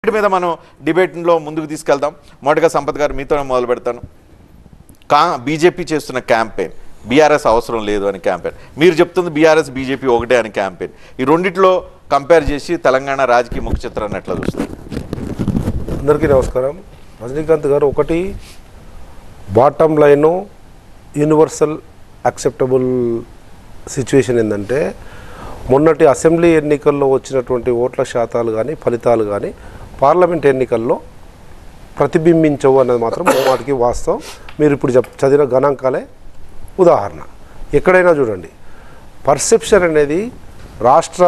వీటి మీద మనం డిబేట్లో ముందుకు తీసుకెళ్దాం మొదటగా సంపత్ గారు మీతోనే మొదలు పెడతాను కా బీజేపీ చేస్తున్న క్యాంపెయిన్ బీఆర్ఎస్ అవసరం లేదు అని క్యాంపెయిన్ మీరు చెప్తుంది బీఆర్ఎస్ బీజేపీ ఒకటే అని క్యాంపెయిన్ ఈ రెండిట్లో కంపేర్ చేసి తెలంగాణ రాజకీయ ముఖ చిత్రాన్ని ఎట్లా చూస్తారు అందరికీ నమస్కారం రజనీకాంత్ గారు ఒకటి bottom line universal acceptable situation ఏంటంటే మొన్నటి అసెంబ్లీ ఎన్నికల్లో వచ్చినటువంటి ఓట్ల శాతాలు కానీ ఫలితాలు కానీ పార్లమెంట్ ఎన్నికల్లో ప్రతిబింబించవు అన్నది మాత్రం వాటికి వాస్తవం మీరు ఇప్పుడు చెప్ చదివిన గణాంకాలే ఉదాహరణ ఎక్కడైనా చూడండి పర్సెప్షన్ అనేది రాష్ట్ర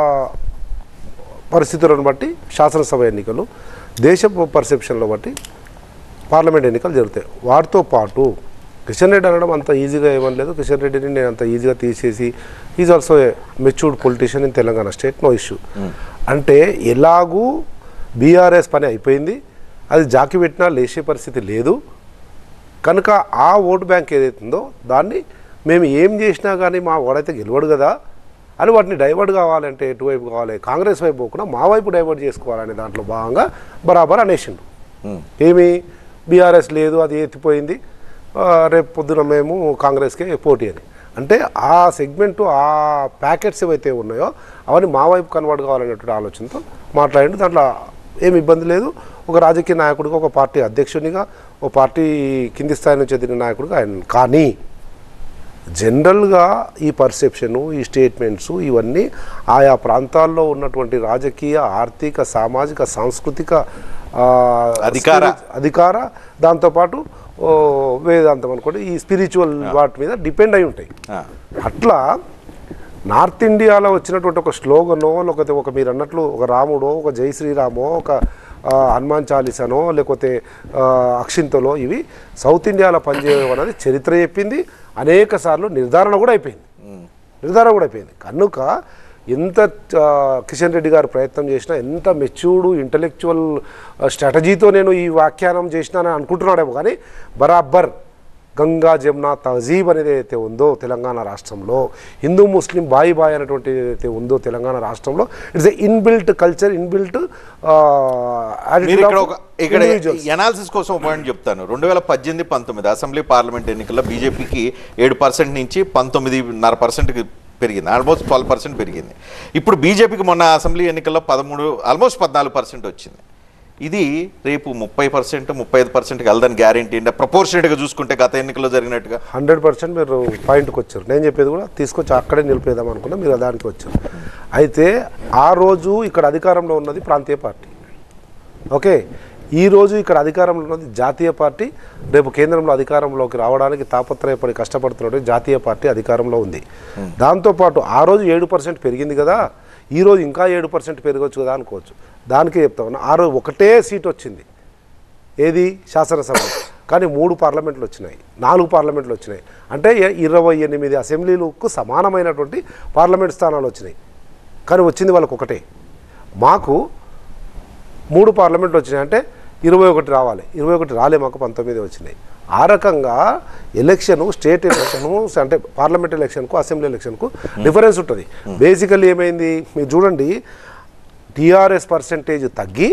పరిస్థితులను బట్టి శాసనసభ ఎన్నికలు దేశ పర్సెప్షన్లో బట్టి పార్లమెంట్ ఎన్నికలు జరుగుతాయి వాటితో పాటు కిషన్ రెడ్డి అనడం అంత ఈజీగా ఏమని లేదు కిషన్ రెడ్డిని నేను అంత ఈజీగా తీసేసి is also a matured politician in Telangana state no issue అంటే ఎలాగూ బీఆర్ఎస్ పని అయిపోయింది అది జాకి పెట్టినా లేచే పరిస్థితి లేదు కనుక ఆ ఓటు బ్యాంక్ ఏదైతుందో దాన్ని మేము ఏం చేసినా కానీ మా వాడైతే గెలవడు కదా అని వాటిని డైవర్ట్ కావాలంటే ఎటువైపు కావాలి కాంగ్రెస్ వైపు పోకుండా మా వైపు డైవర్ట్ చేసుకోవాలనే దాంట్లో భాగంగా బరాబర్ అనేసిండు ఏమి బీఆర్ఎస్ లేదు అది ఎత్తిపోయింది ఆ, రేపు పొద్దున మేము కాంగ్రెస్కే పోటీ అని అంటే ఆ సెగ్మెంట్ ఆ ప్యాకెట్స్ ఏవైతే ఉన్నాయో అవన్నీ మా వైపు కన్వర్ట్ కావాలనేటువంటి ఆలోచనతో మాట్లాడిండు దాంట్లో ఏమి ఇబ్బంది లేదు ఒక రాజకీయ నాయకుడిగా ఒక పార్టీ అధ్యక్షునిగా ఒక పార్టీ కింది స్థాయి నుంచి ఎదిగిన నాయకుడిగా ఆయన కానీ జనరల్గా ఈ పర్సెప్షను ఈ స్టేట్మెంట్స్ ఇవన్నీ ఆయా ప్రాంతాల్లో ఉన్నటువంటి రాజకీయ ఆర్థిక సామాజిక సాంస్కృతిక ఆ, అధికార. స్పిరి- అధికార దాంతోపాటు ఓ, వేదాంతం అనుకోండి ఈ స్పిరిచువల్ వాటి మీద డిపెండ్ అయి ఉంటాయి ఆ. అట్లా నార్త్ ఇండియాలో వచ్చినటువంటి ఒక స్లోగనో లేకపోతే ఒక మీరు అన్నట్లు ఒక రాముడో ఒక జై శ్రీరామో ఒక ఆ, హనుమాన్ చాలీసానో లేకపోతే ఆ, అక్షింతలో ఇవి సౌత్ ఇండియాలో పనిచేయడం అనేది చరిత్ర చెప్పింది అనేక సార్లు నిర్ధారణ కూడా అయిపోయింది నిర్ధారణ కూడా అయిపోయింది కనుక ఎంత ఆ, కిషన్ రెడ్డి గారు ప్రయత్నం చేసినా ఎంత మెచ్యూర్డ్ ఇంటలెక్చువల్ స్ట్రాటజీతో నేను ఈ వ్యాఖ్యానం చేసినానని అనుకుంటున్నాడేమో కానీ బరాబర్ గంగా జమునా తహజీబ్ అనేది ఏదైతే ఉందో తెలంగాణ రాష్ట్రంలో హిందూ ముస్లిం బాయి బాయ్ అనేటువంటి ఏదైతే ఉందో తెలంగాణ రాష్ట్రంలో it's a inbuilt culture inbuilt మీరు ఇక్కడ ఒక ఇక్కడ ఎనాలిసిస్ కోసం ఒక పాయింట్ చెప్తాను రెండు వేల పద్దెనిమిది పంతొమ్మిది అసెంబ్లీ పార్లమెంట్ ఎన్నికల్లో బీజేపీకి ఏడు పర్సెంట్ నుంచి పంతొమ్మిదిన్నర పర్సెంట్కి పెరిగింది ఆల్మోస్ట్ ట్వెల్వ్ పర్సెంట్ పెరిగింది ఇప్పుడు బీజేపీకి మొన్న అసెంబ్లీ ఎన్నికల్లో పదమూడు ఆల్మోస్ట్ పద్నాలుగు పర్సెంట్ వచ్చింది ఇది రేపు ముప్పై పర్సెంట్ ముప్పై ఐదు పర్సెంట్కి వెళ్దని గ్యారంటీ అంటే ప్రపోర్షనేట్గా చూసుకుంటే గత ఎన్నికల్లో జరిగినట్టుగా హండ్రెడ్ పర్సెంట్ మీరు పాయింట్కి వచ్చారు నేను చెప్పేది కూడా తీసుకొచ్చి అక్కడే నిలిపేద్దాం అనుకున్నా మీరు దానికి వచ్చారు అయితే ఆ రోజు ఇక్కడ అధికారంలో ఉన్నది ప్రాంతీయ పార్టీ ఓకే ఈ రోజు ఇక్కడ అధికారంలో ఉన్నది జాతీయ పార్టీ రేపు కేంద్రంలో అధికారంలోకి రావడానికి తాపత్రయపడి కష్టపడుతున్నటువంటి జాతీయ పార్టీ అధికారంలో ఉంది దాంతోపాటు ఆ రోజు ఏడు పర్సెంట్ పెరిగింది కదా ఈ రోజు ఇంకా ఏడు పర్సెంట్ పెరగవచ్చు కదా అనుకోవచ్చు దానికే చెప్తా ఉన్నా ఆ రోజు ఒకటే సీట్ వచ్చింది ఏది శాసనసభ కానీ మూడు పార్లమెంట్లు వచ్చినాయి నాలుగు పార్లమెంట్లు వచ్చినాయి అంటే ఎ- ఇరవై ఎనిమిది అసెంబ్లీలకు సమానమైనటువంటి పార్లమెంట్ స్థానాలు వచ్చినాయి కానీ వచ్చింది వాళ్ళకు ఒకటే మాకు మూడు పార్లమెంట్లు వచ్చినాయి అంటే ఇరవై ఒకటి రావాలి ఇరవై ఒకటి రాలే మాకు పంతొమ్మిది వచ్చినాయి ఆ రకంగా ఎలక్షను స్టేట్ ఎలక్షను అంటే పార్లమెంట్ ఎలక్షన్కు అసెంబ్లీ ఎలక్షన్కు డిఫరెన్స్ ఉంటుంది బేసికల్లీ ఏమైంది మీరు చూడండి టీఆర్ఎస్ పర్సెంటేజ్ తగ్గి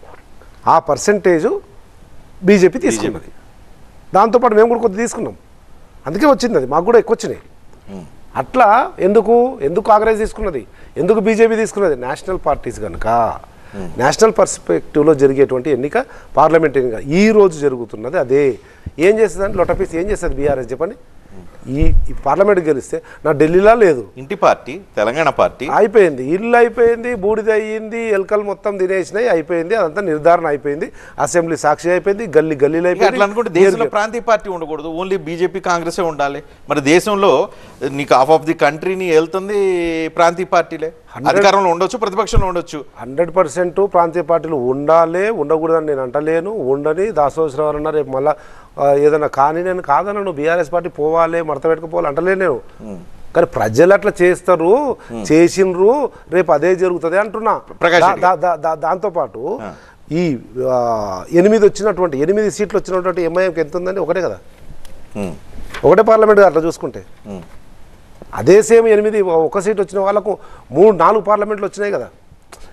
ఆ పర్సెంటేజ్ బీజేపీ తీసుకున్నది దాంతోపాటు మేము కూడా కొద్ది తీసుకున్నాం అందుకే వచ్చింది అది మాకు కూడా ఎక్కువ వచ్చినాయి అట్లా ఎందుకు ఎందుకు కాంగ్రెస్ తీసుకున్నది ఎందుకు బీజేపీ తీసుకున్నది నేషనల్ పార్టీస్ కనుక నేషనల్ పర్స్పెక్టివ్లో జరిగేటువంటి ఎన్నిక పార్లమెంట్ ఎన్నిక ఈ రోజు జరుగుతున్నది అదే ఏం చేస్తుందంటే లొటపీస్ ఏం చేస్తుంది బీఆర్ఎస్ చెప్పండి ఈ ఈ పార్లమెంట్ గెలిస్తే నా ఢిల్లీలో లేదు ఇంటి పార్టీ తెలంగాణ పార్టీ అయిపోయింది ఇల్లు అయిపోయింది బూడిద అయ్యింది ఎలకలు మొత్తం తినేసినాయి అయిపోయింది అదంతా నిర్ధారణ అయిపోయింది అసెంబ్లీ సాక్షి అయిపోయింది గల్లీ గల్లీలు ఇక అట్లా అనుకుంటే దేశంలో అయిపోయింది ప్రాంతీయ పార్టీ ఉండకూడదు ఓన్లీ బీజేపీ కాంగ్రెసే ఉండాలి మరి దేశంలో నీకు హాఫ్ ఆఫ్ ది కంట్రీని వెళ్తుంది ప్రాంతీయ పార్టీలే అధికారంలో ఉండొచ్చు ప్రతిపక్షంలో ఉండొచ్చు హండ్రెడ్ పర్సెంట్ ప్రాంతీయ పార్టీలు ఉండాలి ఉండకూడదని నేను అంటలేను ఉండని దాసోశ్రావు అన్న రేపు మళ్ళా ఆ, ఏదైనా కానీ నేను కాదన్నాను బీఆర్ఎస్ పార్టీ పోవాలి మడత పెట్టుకుపోవాలి అంటలేను నేను కానీ ప్రజలు అట్లా చేస్తారు చేసిండ్రు రేపు అదే జరుగుతుంది అంటున్నా ప్రకాష్ దా- రెడ్డి. దా- దా- దా- దాంతోపాటు ఈ ఆ, ఎనిమిది వచ్చినటువంటి ఎనిమిది సీట్లు వచ్చినటువంటి ఎంఐఎంకి ఎంత ఉందండి ఒకటే కదా ఉమ్, ఒకటే పార్లమెంట్ అట్లా చూసుకుంటే ఉమ్. అదే సేమ్ ఎనిమిది ఒక సీట్ వచ్చిన వాళ్ళకు మూడు నాలుగు పార్లమెంట్లు వచ్చినాయి కదా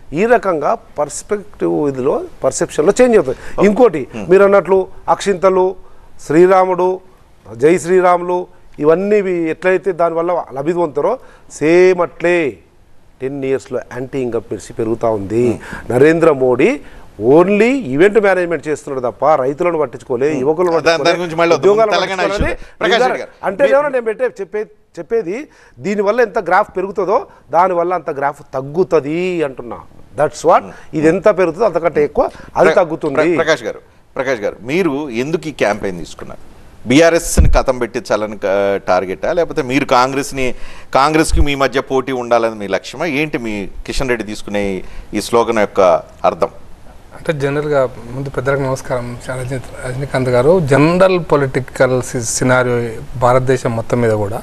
ఈ రకంగా పర్స్పెక్టివ్ ఇదిలో పర్సెప్షన్లో చేంజ్ అవుతుంది ఇంకోటి మీరు అన్నట్లు అక్షింతలు శ్రీరాముడు జై శ్రీరాములు ఇవన్నీ ఇవి ఎట్లయితే దానివల్ల లబ్ధి పొందుతారో సేమ్ అట్లే టెన్ ఇయర్స్లో యాంటీ ఇన్కంపెన్సీ పెరుగుతూ ఉంది Narendra Modi only event management చేస్తున్నాడు తప్ప రైతులను పట్టించుకోలే యువకులను దాని- దాని పట్టించుకోలే, గురించి మళ్ళీ వద్దాం. ఉద్యోగాలను తెలంగాణ పట్టించుకోలే. ఇష్యూ. ప్రకాష్ రెడ్డి గారు. అంటే ఏమన్నా నేను పెట్టే చెప్పే చెప్పేది దీనివల్ల ఎంత గ్రాఫ్ పెరుగుతుందో దానివల్ల అంత గ్రాఫ్ తగ్గుతుంది అంటున్నా దట్స్ వాట్ ఇది ఎంత పెరుగుతుందో అంతకంటే ఎక్కువ అది ప్ర- తగ్గుతుంది ప్ర- ప్రకాష్ గారు ప్రకాష్ గారు మీరు ఎందుకు ఈ క్యాంపెయిన్ తీసుకున్నారు బీఆర్ఎస్ని కథం పెట్టించాలని టార్గెటా లేకపోతే మీరు కాంగ్రెస్ని కాంగ్రెస్కి మీ మధ్య పోటీ ఉండాలని మీ లక్ష్యమా ఏంటి మీ కిషన్ రెడ్డి తీసుకునే ఈ స్లోగన్ యొక్క అర్థం అంటే జనరల్గా ముందు పెద్దలకు నమస్కారం రజనీ రజనీకాంత్ గారు జనరల్ పొలిటికల్ సినారియో భారతదేశం మొత్తం మీద కూడా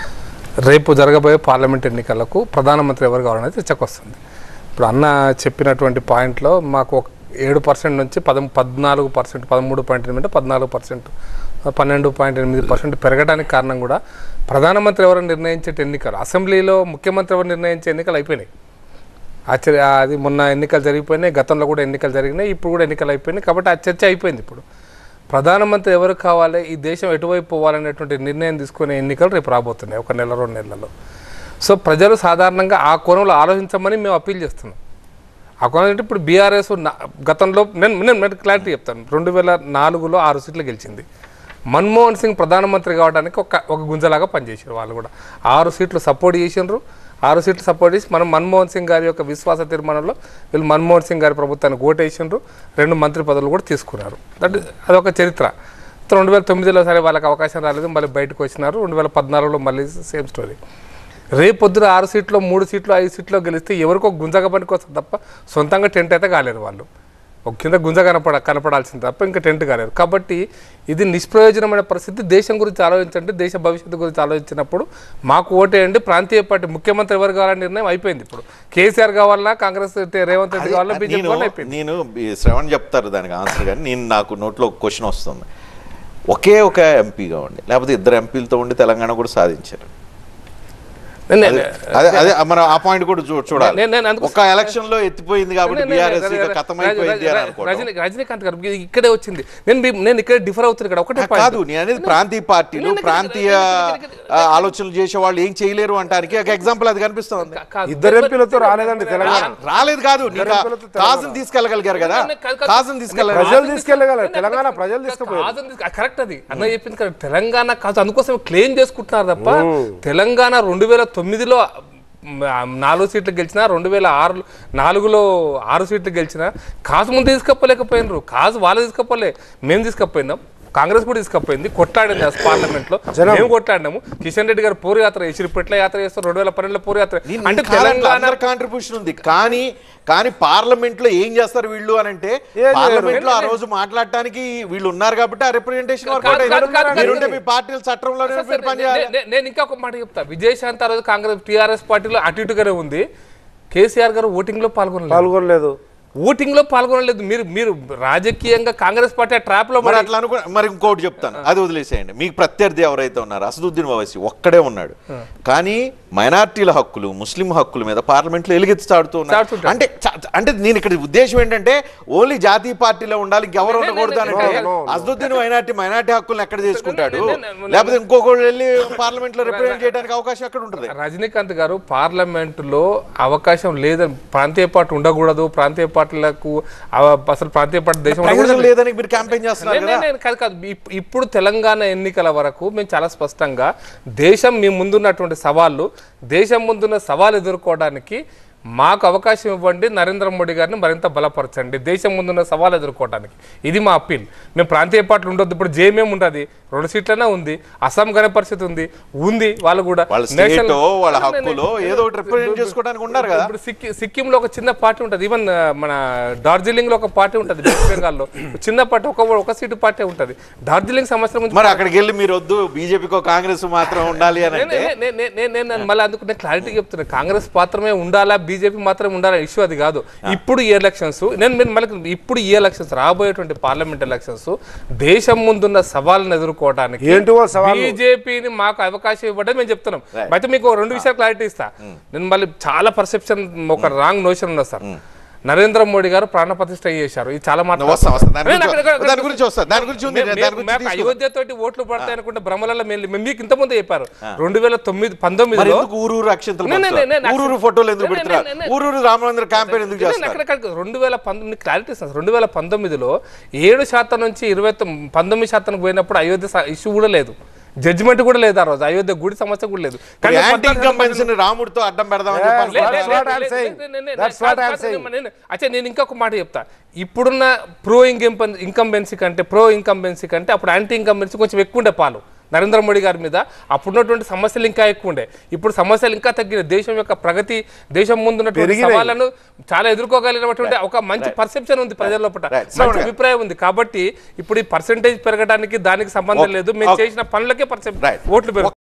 రేపు జరగబోయే పార్లమెంట్ ఎన్నికలకు ప్రధానమంత్రి ఎవరు కావాలనేది చర్చకు వస్తుంది ఇప్పుడు అన్న చెప్పినటువంటి పాయింట్లో మాకు ఒక ఏడు పర్సెంట్ నుంచి పదం పద్నాలుగు పర్సెంట్ పదమూడు పాయింట్ ఎనిమిది అంటే పద్నాలుగు పర్సెంట్ పన్నెండు పాయింట్ ఎనిమిది పర్సెంట్ పెరగడానికి కారణం కూడా ప్రధానమంత్రి ఎవరు నిర్ణయించే ఎన్నికలు అసెంబ్లీలో ముఖ్యమంత్రి ఎవరు నిర్ణయించే ఎన్నికలు అయిపోయినాయి ఆశ్చర్య అది మొన్న ఎన్నికలు జరిగిపోయినాయి గతంలో కూడా ఎన్నికలు జరిగినాయి ఇప్పుడు కూడా ఎన్నికలు అయిపోయినాయి కాబట్టి ఆ చర్చ అయిపోయింది ఇప్పుడు ప్రధానమంత్రి ఎవరు కావాలి ఈ దేశం ఎటువైపు పోవాలనేటువంటి నిర్ణయం తీసుకునే ఎన్నికలు రేపు రాబోతున్నాయి ఒక నెల రెండు నెలల్లో సో ప్రజలు సాధారణంగా ఆ కోణంలో ఆలోచించమని మేము అప్పీల్ చేస్తున్నాం ఆ కోణం అంటే ఇప్పుడు బీఆర్ఎస్ గతంలో నేను నేను నేను క్లారిటీ చెప్తాను రెండు వేల నాలుగులో ఆరు సీట్లు గెలిచింది మన్మోహన్ సింగ్ ప్రధానమంత్రి కావడానికి ఒక ఒక గుంజలాగా పనిచేసారు వాళ్ళు కూడా ఆరు సీట్లు సపోర్ట్ చేసిండ్రు ఆరు సీట్లు సపోర్ట్ చేసి మనం మన్మోహన్ సింగ్ గారి యొక్క విశ్వాస తీర్మానంలో వీళ్ళు మన్మోహన్ సింగ్ గారి ప్రభుత్వాన్ని ఓటేసిండ్రు రెండు మంత్రి పదవులు కూడా తీసుకున్నారు దట్ అదొక చరిత్ర రెండు వేల తొమ్మిదిలో సరే వాళ్ళకి అవకాశం రాలేదు మళ్ళీ బయటకు వచ్చినారు రెండు వేల పద్నాలుగులో మళ్ళీ సేమ్ స్టోరీ రేపొద్దున ఆరు సీట్లో మూడు సీట్లు ఐదు సీట్లో గెలిస్తే ఎవరికో గుంజగ పనికి వస్తుంది తప్ప సొంతంగా టెంట్ అయితే కాలేరు వాళ్ళు ఒక కింద గుంజ కనపడ కనపడాల్సింది తప్ప ఇంకా టెంట్ కాలేరు కాబట్టి ఇది నిష్ప్రయోజనమైన పరిస్థితి దేశం గురించి ఆలోచించండి దేశ భవిష్యత్తు గురించి ఆలోచించినప్పుడు మాకు ఓటేయండి ప్రాంతీయ పార్టీ ముఖ్యమంత్రి ఎవరు కావాలని నిర్ణయం అయిపోయింది ఇప్పుడు కేసీఆర్ కావాలన్నా కాంగ్రెస్ రేవంత్ రెడ్డి కావాలన్నా బీజేపీ నేను కావాలన్నా అయిపోయింది నేను ఈ శ్రవణ్ చెప్తారు దానికి ఆన్సర్ కానీ నేను నాకు నోట్లో ఒక క్వశ్చన్ వస్తుంది ఒకే ఒక ఎంపీగా ఉండి లేకపోతే ఇద్దరు ఎంపీలతో ఉండి తెలంగాణ కూడా సాధించారు నేను- అదే అదే అదే మనం ఆ పాయింట్ కూడా చూ- చూడాలి నేను- నేను అందుకు- ఒక ఎలక్షన్ లో ఎత్తిపోయింది కాబట్టి నేను- నేను- బీఆర్ఎస్ రజ- కథం అయిపోయింది అని అనుకోవడం రజనీ రజనీకాంత్ గారు ఇది ఇక్కడే వచ్చింది నేను మీ- నేను ఇక్కడే డిఫర్ అవుతుంది ఇక్కడ ఒకటే ఆ, point. కాదు నేను అనేది ప్రాంతీయ పార్టీలు నేను- నేను- ప్రాంతీయ నేను- నేను- ఆ, ఆలోచనలు చేసే వాళ్ళు ఏం చేయలేరు అంటానికి ఒక ఎగ్జాంపుల్ అది కనిపిస్తుంది కాదు. ఇద్దరు ఎంపీలతో రాలేదండి తెలంగాణ రా- రాలేదు కాదు నీకు ఆ ఎంపీలతో కాజుని తీసుకెళ్ళగలిగారు కదా నేను- కాదు, కాదు. కాజుని తీసుకెళ్ళగలిగారు ప్రజలు తీసుకెళ్ళగలరు తెలంగాణ ప్రజలు తీసుకుపోయారు కాదు అని తీసుకు- కరెక్ట్ అది అన్న చెప్పింది కరెక్ట్ తెలంగాణ కాదు అందుకోసం క్లెయిమ్ చేసుకుంటున్నారు తప్ప తెలంగాణ రెండు వేల తొమ్మిదిలో మ్, నాలుగు సీట్లు గెలిచిన రెండు వేల ఆరు నాలుగులో ఆరు సీట్లు గెలిచిన కాసు ముందు తీసుకపోలేకపోయినరు కాసు వాళ్ళు తీసుకపోలే మేము తీసుకపోయినాం కాంగ్రెస్ కూడా తీసుకపోయింది కొట్లాడింది అసలు పార్లమెంట్ లో మేము కొట్లాడినాము కిషన్ రెడ్డి గారు పూర్ యాత్ర చేసి ఇప్పుడు ఎట్లా యాత్ర చేస్తారు రెండు వేల పన్నెండులో పూర్ యాత్ర అంటే తెలంగాణ కాంట్రిబ్యూషన్ ఉంది కానీ కానీ పార్లమెంట్ లో ఏం చేస్తారు వీళ్ళు అని అంటే చేయరు. పార్లమెంట్ లో ఆ రోజు మాట్లాడటానికి వీళ్ళు ఉన్నారు కాబట్టి ఆ రిప్రజెంటేషన్ కాదు, కాదు, కాదు, కాదు. మీరుంటే మీ పార్టీల చట్టంలోనే సార్, మీరు సార్, పని చేయాలి నే- నే- నేను ఇంకా ఒక మాట చెప్తా విజయశాంతి ఆ రోజు కాంగ్రెస్ టీఆర్ఎస్ పార్టీలో అటు ఇటుగానే ఉంది కేసీఆర్ గారు ఓటింగ్ లో పాల్గొనలేదు పాల్గొనలేదు ఓటింగ్ లో పాల్గొనలేదు మీరు మీరు రాజకీయంగా కాంగ్రెస్ పార్టీ ట్రాప్ లో మరి పడి- అట్లా అనుకో మరి ఇంకోటి చెప్తాను అది వదిలేసేయండి మీకు ప్రత్యర్థి ఎవరైతే ఉన్నారో అసదుద్దీన్ ఓవైసీ ఒక్కడే ఉన్నాడు కానీ మైనార్టీల హక్కులు ముస్లిం హక్కుల మీద పార్లమెంట్ లో ఎలుగెత్తి చాడుతూ ఉన్నారు చాటుతుంటాడు. అంటే చ- అంటే నేను ఇక్కడ ఉద్దేశం ఏంటంటే ఓన్లీ జాతీయ పార్టీలో ఉండాలి ఇంకెవరు ఉండకూడదు అని అంటే no, no. Asaduddin minority minority హక్కులను ఎక్కడ చేసుకుంటాడు నేను- నేను- లేకపోతే ఇంకొకరు వెళ్ళి పార్లమెంట్ లో రిప్రజెంట్ చేయడానికి అవకాశం ఎక్కడ ఉంటుంది రజనీకాంత్ గారు పార్లమెంటులో అవకాశం లేదని ప్రాంతీయ పార్టీ ఉండకూడదు ప్రాంతీయ పార్టీలకు అవ- అసలు ప్రాంతీయ పార్టీ దేశం ప్రయోజనం ఉండకూడదు లేదని మీరు క్యాంపెయిన్ చేస్తున్నారు నేను- కదా నేను- నేను కాదు కాదు ఇప్- ఇప్పుడు తెలంగాణ ఎన్నికల వరకు మేము చాలా స్పష్టంగా దేశం మీ ముందున్నటువంటి సవాళ్ళు దేశం ముందున్న సవాలు ఎదుర్కోవడానికి మాకు అవకాశం ఇవ్వండి నరేంద్ర మోడీ గారిని మరింత బలపరచండి దేశం ముందున్న సవాలు ఎదుర్కోవడానికి ఇది మా అప్పీల్ మేము ప్రాంతీయ పార్టీలు ఉండొద్దు ఇప్పుడు జేఎంఎం ఉంటుంది రెండు సీట్లనే ఉంది అస్సాం గణ పరిస్థితి ఉంది ఉంది వాళ్ళు కూడా వాళ్ళ నేషనల్- స్టేటో వాళ్ళ నేను- నేను- హక్కులో ఏదో ఒకటి రిప్రజెంట్ చేసుకోవడానికి ఉన్నారు కదా ఇప్పుడు సిక్కి సిక్కింలో ఒక చిన్న పార్టీ ఉంటుంది ఈవెన్ మన డార్జిలింగ్ లో ఒక పార్టీ ఉంటుంది వెస్ట్ బెంగాల్లో చిన్న పార్టీ ఒక ఒక సీటు పార్టీ ఉంటుంది డార్జిలింగ్ సమస్యల గురించి మరి అక్కడికి వెళ్ళి మీరు వద్దు బీజేపీకో కాంగ్రెస్ మాత్రం ఉండాలి అని అంటే నే- నే- నే- నే- నేను మళ్ళీ అందుకు నేను క్లారిటీ చెప్తున్నా కాంగ్రెస్ పాత్రమే ఉండాలా బీజేపీ మాత్రం ఉండాలని ఇష్యూ అది కాదు ఇప్పుడు ఈ ఎలక్షన్స్ నేను మీరు మళ్ళీ ఇప్పుడు ఈ ఎలక్షన్స్ రాబోయేటువంటి పార్లమెంట్ ఎలక్షన్స్ దేశం ముందున్న సవాళ్ళను ఎదుర్కోవడానికి ఏంటివో సవాళ్ళు? బీజేపీని మాకు అవకాశం ఇవ్వడం మేము చెప్తున్నాం అయితే మీకు ఓ రెండు విషయాలు క్లారిటీ ఇస్తా నేను మళ్ళీ చాలా పర్సెప్షన్ ఒక రాంగ్ నోషన్ ఉన్నది సార్ నరేంద్ర మోడీ గారు ప్రాణ ప్రతిష్ఠ చేశారు ఇది చాలా మాట వస్తా, వస్తా. దాని నేను గురించి- అక్కడ- అక్కడ- దాని గురించి వస్తా. దాని గురించి ఉంది. మే- దాని మే- గురించి మాకు తీసుకుందాం. అయోధ్య తోటి ఓట్లు పడతాయి అనుకుంటే భ్రమలలో మేము మేము మీకు ఇంత ముందే చెప్పారు రెండు వేల తొమ్మిది మరి పంతొమ్మిదిలో ఎందుకు ఊరూరు అక్షంతలు నే- నే- పెడుతున్నారు? నే- నే- ఊరూరు ఫోటోలు ఎందుకు నే- నే- పెడుతున్నారు నే- నే- ఊరూరు రామచంద్ర క్యాంపెయిన్ ఎందుకు నేను చేస్తున్నారు అక్కడక్కడ రెండు వేల పంతొమ్మిది క్లారిటీ ఇస్తాను రెండు వేల పంతొమ్మిదిలో ఏడు శాతం నుంచి ఇరవై తొమ్- పంతొమ్మిది శాతానికి పోయినప్పుడు అయోధ్య ఇష్యూ కూడా లేదు జడ్జిమెంట్ కూడా లేదు ఆ రోజు అయోధ్య గుడి సమస్య కూడా లేదు కానీ యాంటీ పద్నాలుగు ఇన్కంబెన్సీ రాముడితో అడ్డం పెడదామని Yes, చెప్పాలి లే- That's లే- what లే- I'm లే- saying. లే- లే- లే- That's కాదు, what I'm కాదు, saying. నేను- అచ్చా నేను ఇంకొక మాట చెప్తా ఇప్పుడున్న ప్రో ఇన్కంబెన్ ఇన్కంబెన్సీ కంటే ప్రో ఇన్కంబెన్సీ కంటే అప్పుడు యాంటీ ఇన్కంబెన్సీ కొంచెం ఎక్కువ ఉండే పాలు నరేంద్ర మోడీ గారి మీద అప్పుడున్నటువంటి సమస్యలు ఇంకా ఎక్కువ ఉండే ఇప్పుడు సమస్యలు ఇంకా తగ్గినాయి దేశం యొక్క ప్రగతి దేశం ముందున్నటువంటి పెరిగినాయి. సవాళ్ళను చాలా ఎదుర్కోగలిగినటువంటి ఒక మంచి పర్సెప్షన్ ఉంది ప్రజల లోపల Right. మంచి శ్రవణ్ గారు. అభిప్రాయం ఉంది కాబట్టి ఇప్పుడు ఈ పర్సెంటేజ్ పెరగడానికి దానికి సంబంధం Okay. లేదు మేము Okay. చేసిన పనులకే పర్సెంట్ Right. ఓట్లు పెరుగుతాయి